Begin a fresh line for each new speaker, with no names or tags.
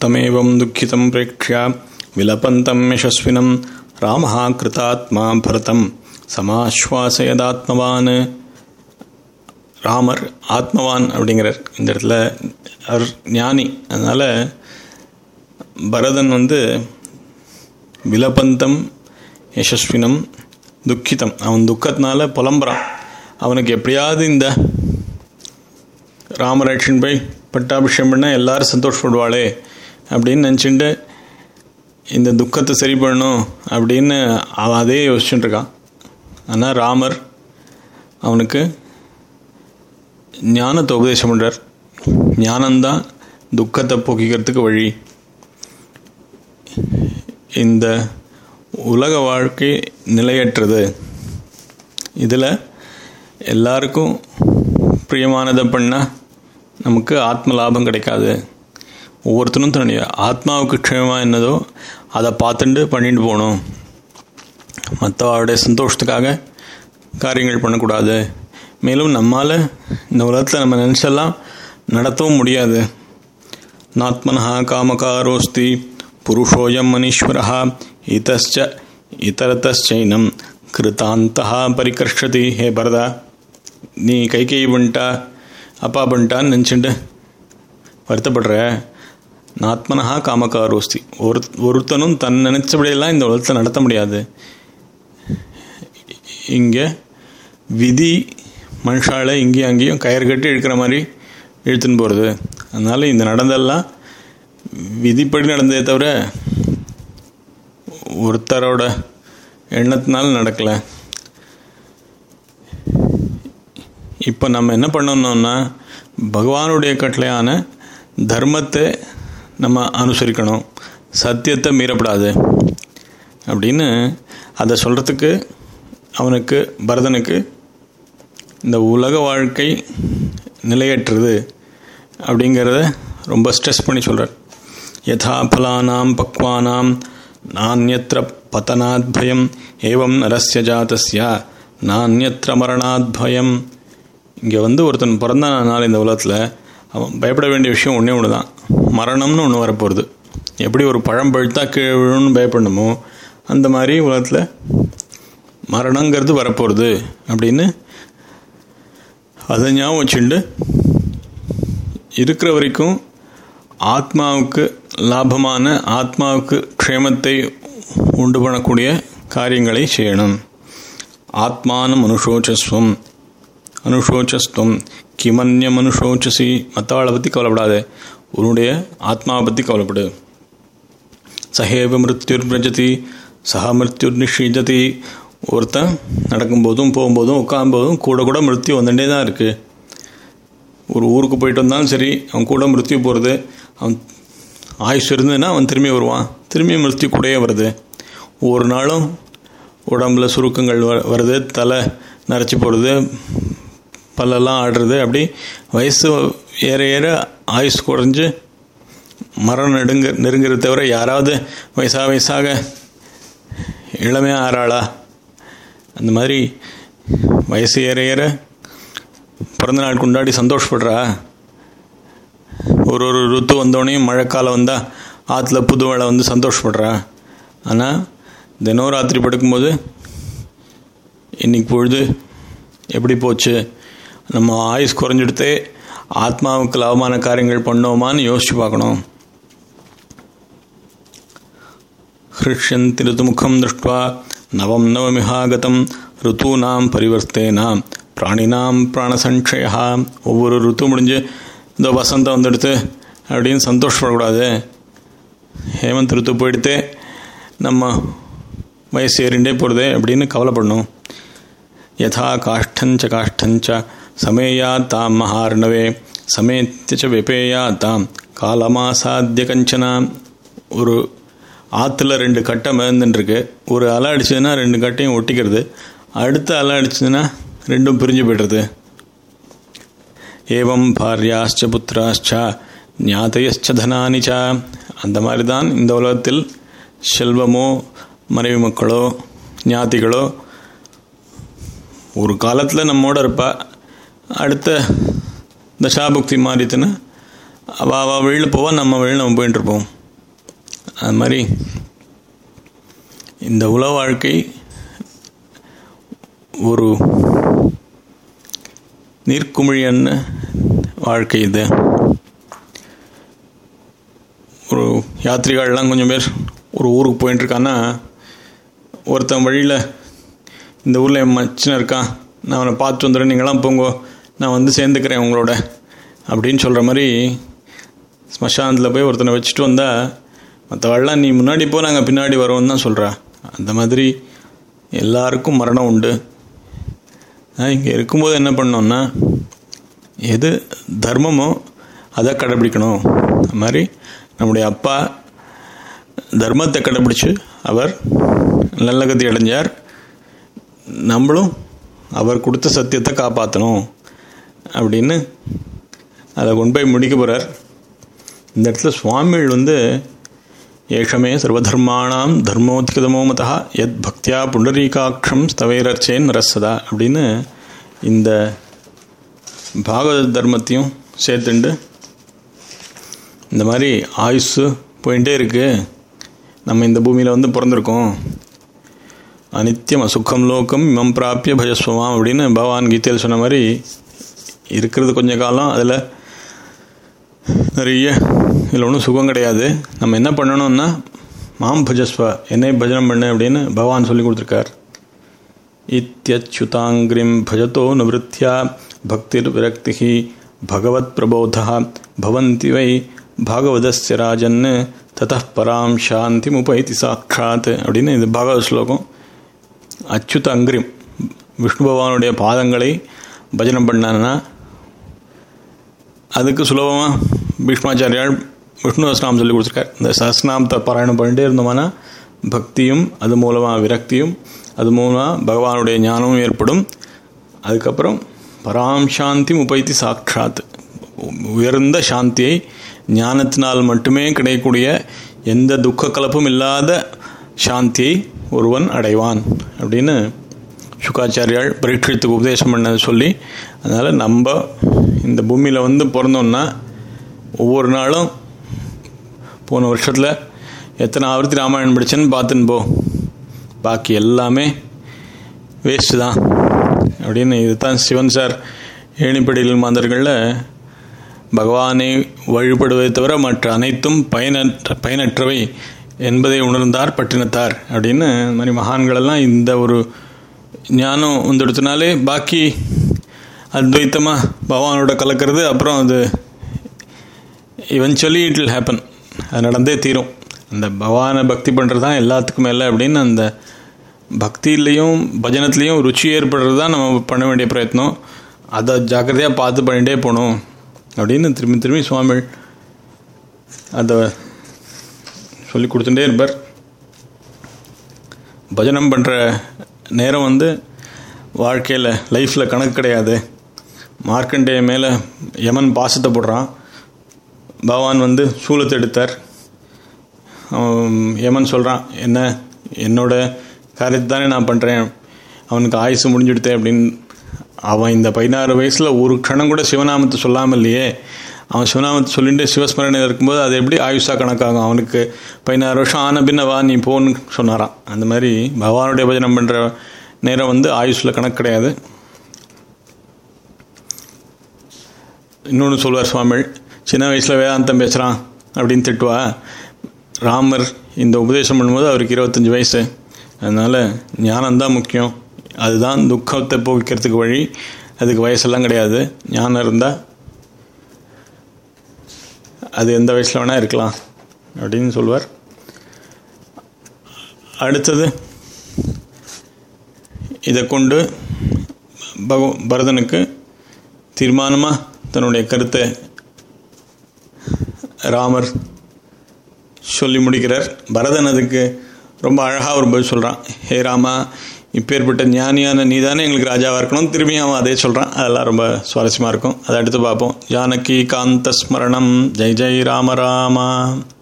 तमेवं दुःखितं प्रेक्ष्य विलपन्तं यशस्विनं रामः कृतात्मा भरतं சமாஸ்வாசயதாத்மவான் ராமர் ஆத்மவான் அப்படிங்கிறார் இந்த இடத்துல அவர் ஞானி அதனால் பரதன் வந்து விலபந்தம் யசஸ்வினம் துக்கிதம் அவன் துக்கத்தினால புலம்புறான் அவனுக்கு எப்படியாவது இந்த ராமராட்சன் போய் பட்டாபிஷேகம் பண்ணால் எல்லாரும் சந்தோஷப்படுவாளே அப்படின்னு நினச்சிட்டு இந்த துக்கத்தை சரி பண்ணணும் அப்படின்னு அவன் அதே யோசிச்சுட்டு இருக்கான் ஆனால் ராமர் அவனுக்கு ஞானத்தை உபதேசம் பண்ணுறார் ஞானம்தான் துக்கத்தை போக்கிக்கிறதுக்கு வழி இந்த உலக வாழ்க்கை நிலையற்றது இதில் எல்லாருக்கும் பிரியமானதை பண்ணால் நமக்கு ஆத்ம லாபம் கிடைக்காது ஒவ்வொருத்தரும் தன்னுடைய ஆத்மாவுக்கு க்ஷேமமாக என்னதோ அதை பார்த்துட்டு பண்ணிட்டு போகணும் மற்றவருடைய சந்தோஷத்துக்காக காரியங்கள் பண்ணக்கூடாது மேலும் நம்மால் இந்த உலகத்தில் நம்ம நினச்செல்லாம் நடத்தவும் முடியாது நாத்மனா காமகாரோஸ்தி புருஷோயம் மனீஸ்வரா இதச்ச இதரத்தச்சைனம் கிருத்தாந்தா பரிகர்ஷதி ஹே பரதா நீ கைகை பண்ணிட்டா அப்பா பண்ணிட்டான்னு நினச்சிட்டு வருத்தப்படுற நாத்மனஹா காமகாரோஸ்தி ஒரு ஒருத்தனும் தன் நினைச்சபடியெல்லாம் இந்த உலகத்தில் நடத்த முடியாது இங்கே விதி மனுஷால இங்கேயும் அங்கேயும் கயிறு கட்டி இழுக்கிற மாதிரி இழுத்துன்னு போகிறது அதனால் இந்த நடந்தெல்லாம் விதிப்படி நடந்ததே தவிர ஒருத்தரோட எண்ணத்தினால நடக்கலை இப்போ நம்ம என்ன பண்ணணும்னா பகவானுடைய கட்டளையான தர்மத்தை நம்ம அனுசரிக்கணும் சத்தியத்தை மீறப்படாது அப்படின்னு அதை சொல்கிறதுக்கு அவனுக்கு பரதனுக்கு இந்த உலக வாழ்க்கை நிலையற்றது அப்படிங்கிறத ரொம்ப ஸ்ட்ரெஸ் பண்ணி சொல்கிறார் யதா பலானாம் பக்வானாம் நானியத்திர பதனாத் பயம் ஏவம் நரஸ்ய ஜாதஸ்ய நானியத்திர மரணாத் பயம் இங்கே வந்து ஒருத்தன் பிறந்த நாள் இந்த உலகத்தில் அவன் பயப்பட வேண்டிய விஷயம் ஒன்றே ஒன்று தான் மரணம்னு ஒன்று வரப்போகிறது எப்படி ஒரு பழம் பழுத்தா கீழே விழுன்னு பயப்படணுமோ அந்த மாதிரி உலகத்தில் மரணங்கிறது வரப்போகிறது அப்படின்னு அதை ஞாபகம் வச்சுண்டு இருக்கிற வரைக்கும் ஆத்மாவுக்கு லாபமான ஆத்மாவுக்கு க்ஷேமத்தை உண்டு பண்ணக்கூடிய காரியங்களை செய்யணும் ஆத்மானம் அனுஷோச்சஸ்வம் அனுஷோச்சஸ்துவம் கிமன்யம் அனுஷோச்சசி மற்றவாளை பற்றி கவலைப்படாத உன்னுடைய ஆத்மாவை பற்றி கவலைப்படு சஹேவ மிருத்யுர் பிரஜதி சஹா மிருத்யுர் நிஷீஜதி ஒருத்தன் நடக்கும்போதும் போகும்போதும் உட்காரும்போதும் கூட கூட மிருத்யு வந்துட்டே தான் இருக்குது ஒரு ஊருக்கு போயிட்டு வந்தாலும் சரி அவன் கூட மிருத்யு போகிறது அவன் ஆயுஷ் இருந்ததுன்னா அவன் திரும்பி வருவான் திரும்பி மிருத்யு கூடயே வருது ஒவ்வொரு நாளும் உடம்புல சுருக்கங்கள் வருது தலை நரைச்சி போடுது பல்லெல்லாம் ஆடுறது அப்படி வயசு ஏற ஏற ஆயுஷ் குறைஞ்சு மரம் நெடுங்க நெருங்கிறத தவிர யாராவது வயசாக வயசாக இளமையாக ஆறாளா அந்த மாதிரி வயசு ஏற ஏற பிறந்த நாள் கொண்டாடி சந்தோஷப்படுறா ஒரு ஒரு ருத்து வந்தோடனையும் மழைக்காலம் வந்தால் ஆற்றுல புது மழை வந்து சந்தோஷப்படுறா ஆனால் தினம் ராத்திரி படுக்கும்போது இன்னைக்கு பொழுது எப்படி போச்சு நம்ம ஆயுஸ் குறைஞ்சிடுத்தே ஆத்மாவுக்கு லாபமான காரியங்கள் பண்ணோமான்னு யோசிச்சு பார்க்கணும் ஹிருஷ்யந்தி ரிதுமுகம் திருஷ்டுவா நவம் நவமிஹாகதம் ருத்தூனாம் பரிவர்த்தேனாம் பிராணினாம் பிராணசஞ்சயா ஒவ்வொரு ருத்து முடிஞ்சு இந்த வசந்தம் வந்துடுத்து அப்படின்னு சந்தோஷப்படக்கூடாது ஹேமந்த் ருத்து போயிடுத்தே நம்ம வயசு ஏறிண்டே போகிறதே அப்படின்னு கவலைப்படணும் யதா காஷ்டஞ்ச காஷ்டஞ்ச சமேயா தாம் மகார்ணவே சமேத்திய விபேயா தாம் காலமாசாத்திய கஞ்சனா ஒரு ஆற்றுல ரெண்டு கட்டை மிதந்துட்டுருக்கு ஒரு அலை அடிச்சதுன்னா ரெண்டு கட்டையும் ஒட்டிக்கிறது அடுத்த அலை அடிச்சதுன்னா ரெண்டும் பிரிஞ்சு போய்டுறது ஏவம் பாரியாச்ச புத்திராச்ச ஞாதையச்ச தனானிச்ச அந்த மாதிரி தான் இந்த உலகத்தில் செல்வமோ மனைவி மக்களோ ஞாத்திகளோ ஒரு காலத்தில் நம்மோட இருப்பா அடுத்த தசாபுக்தி மாறித்துன்னு அவள் அவள் வழியில் போவா நம்ம வழியில் நம்ம போயிட்டு இருப்போம் அது மாதிரி இந்த உலக வாழ்க்கை ஒரு நீர்க்குமிழியன்னு வாழ்க்கை இது ஒரு யாத்திரிகள்லாம் கொஞ்சம் பேர் ஒரு ஊருக்கு போயிட்டுருக்கான்னா ஒருத்தன் வழியில் இந்த ஊரில் என் மச்சின இருக்கான் நான் அவனை பார்த்து வந்துடுறேன் நீங்களாம் போங்கோ நான் வந்து சேர்ந்துக்கிறேன் உங்களோட அப்படின்னு சொல்கிற மாதிரி ஸ்மசானத்தில் போய் ஒருத்தனை வச்சுட்டு வந்தால் மற்றவாள்லாம் நீ முன்னாடி போ நாங்கள் பின்னாடி வரோன்னு தான் சொல்கிறா அந்த மாதிரி எல்லாருக்கும் மரணம் உண்டு இங்கே இருக்கும்போது என்ன பண்ணோன்னா எது தர்மமோ அதை கடைபிடிக்கணும் அது மாதிரி நம்முடைய அப்பா தர்மத்தை கடைபிடிச்சு அவர் நல்ல கதி அடைஞ்சார் நம்மளும் அவர் கொடுத்த சத்தியத்தை காப்பாற்றணும் அப்படின்னு அதை கொண்டு போய் முடிக்க போகிறார் இந்த இடத்துல சுவாமிகள் வந்து ஏஷமே சர்வதர்மாணாம் தர்மோத்கிதமோ மதா எத் பக்தியா புண்டரீகாட்சம் ஸ்தவைரர்ச்சேன் நரசதா அப்படின்னு இந்த பாகவத தர்மத்தையும் சேர்த்துண்டு இந்த மாதிரி ஆயுசு போயிட்டே இருக்கு நம்ம இந்த பூமியில் வந்து பிறந்திருக்கோம் அனித்தியம் அசுக்கம் லோகம் இமம் பிராப்பிய பஜஸ்வமாம் அப்படின்னு பகவான் கீதையில் சொன்ன மாதிரி இருக்கிறது கொஞ்ச காலம் அதில் நிறைய இதில் ஒன்றும் சுகம் கிடையாது நம்ம என்ன பண்ணணும்னா மாம் பஜஸ்வ என்னை பஜனம் பண்ணு அப்படின்னு பகவான் சொல்லி கொடுத்துருக்கார் இத்தியச்சுதாங்கிரிம் பஜதோ நிவத்தியா பக்திர் விரக்தி பகவத் பிரபோதா பவந்தி வை பாகவதஸ்ய ராஜன்னு தத பராம் சாந்தி முபைத்தி சாட்சாத் அப்படின்னு இது பாகவத ஸ்லோகம் அச்சுத அங்கிரிம் விஷ்ணு பகவானுடைய பாதங்களை பஜனம் பண்ணான்னா அதுக்கு சுலபமாக பீஷ்மாச்சாரியால் விஷ்ணு சஹஸ்ரநாமம் சொல்லி கொடுத்துருக்கார் இந்த சஹஸ்ரநாமத்தை பாராயணம் பண்ணிட்டே இருந்தோம்னா பக்தியும் அது மூலமாக விரக்தியும் அது மூலமாக பகவானுடைய ஞானமும் ஏற்படும் அதுக்கப்புறம் பராம் சாந்தி முப்பைத்தி சாட்சாத் உயர்ந்த சாந்தியை ஞானத்தினால் மட்டுமே கிடைக்கக்கூடிய எந்த துக்க கலப்பும் இல்லாத சாந்தியை ஒருவன் அடைவான் அப்படின்னு சுக்காச்சாரியால் பரீட்சத்துக்கு உபதேசம் பண்ண சொல்லி அதனால் நம்ம இந்த பூமியில் வந்து பிறந்தோம்னா ஒவ்வொரு நாளும் போன வருஷத்தில் எத்தனை ஆவர்த்தி ராமாயணம் படித்தேன்னு பார்த்துன்னு போ பாக்கி எல்லாமே வேஸ்ட்டு தான் அப்படின்னு இதுதான் சிவன் சார் ஏணிப்படியில் மாந்தர்களில் பகவானை வழிபடுவதை தவிர மற்ற அனைத்தும் பயனற்ற பயனற்றவை என்பதை உணர்ந்தார் பட்டினத்தார் அப்படின்னு இந்த மாதிரி மகான்களெல்லாம் இந்த ஒரு ஞானம் வந்துடுத்தினாலே பாக்கி அத்வைத்தமாக பகவானோட கலக்கிறது அப்புறம் அது இவென்ச்சுவலி இட் வில் ஹேப்பன் அது நடந்தே தீரும் அந்த பகவானை பக்தி பண்ணுறது தான் எல்லாத்துக்கும் மேலே அப்படின்னு அந்த பக்தியிலையும் பஜனத்துலேயும் ருச்சி ஏற்படுறது தான் நம்ம பண்ண வேண்டிய பிரயத்னம் அதை ஜாக்கிரதையாக பார்த்து பண்ணிகிட்டே போகணும் அப்படின்னு திரும்பி திரும்பி சுவாமி அதை சொல்லி கொடுத்துட்டே இருப்பார் பஜனம் பண்ணுற நேரம் வந்து வாழ்க்கையில் லைஃப்பில் கணக்கு கிடையாது மார்க்கண்டேய மேலே யமன் பாசத்தை போடுறான் பகவான் வந்து சூலத்தை எடுத்தார் யமன் சொல்கிறான் என்ன என்னோட காரியத்தை தானே நான் பண்ணுறேன் அவனுக்கு ஆயுசு முடிஞ்சுடுத்தேன் அப்படின்னு அவன் இந்த பதினாறு வயசில் ஒரு க்ஷணம் கூட சிவநாமத்தை சொல்லாமல் இல்லையே அவன் சிவநாமத்தை சொல்லிட்டு சிவஸ்மரணையில் இருக்கும்போது அது எப்படி ஆயுஷாக கணக்காகும் அவனுக்கு பதினாறு வருஷம் ஆன பின்ன வா நீ போன்னு சொன்னாரான் அந்த மாதிரி பகவானுடைய பஜனம் பண்ணுற நேரம் வந்து ஆயுஷில் கணக்கு கிடையாது இன்னொன்று சொல்வார் சுவாமிகள் சின்ன வயசில் வேதாந்தம் பேசுகிறான் அப்படின்னு திட்டுவா ராமர் இந்த உபதேசம் பண்ணும்போது அவருக்கு இருபத்தஞ்சி வயசு அதனால் ஞானம்தான் முக்கியம் அதுதான் துக்கத்தை போக்கிக்கிறதுக்கு வழி அதுக்கு வயசெல்லாம் கிடையாது ஞானம் இருந்தால் அது எந்த வயசில் வேணால் இருக்கலாம் அப்படின்னு சொல்வார் அடுத்தது இதை கொண்டு பக பரதனுக்கு தீர்மானமாக தன்னுடைய கருத்தை ராமர் சொல்லி முடிக்கிறார் பரதன் அதுக்கு ரொம்ப அழகாக ஒரு பதில் சொல்கிறான் ஹே ராமா இப்பேற்பட்ட ஞானியான நீ தானே எங்களுக்கு ராஜாவாக இருக்கணும் திரும்பி அவன் அதே சொல்கிறான் அதெல்லாம் ரொம்ப சுவாரஸ்யமாக இருக்கும் அதை அடுத்து பார்ப்போம் ஜானகி காந்த ஸ்மரணம் ஜெய் ஜெய் ராம ராமா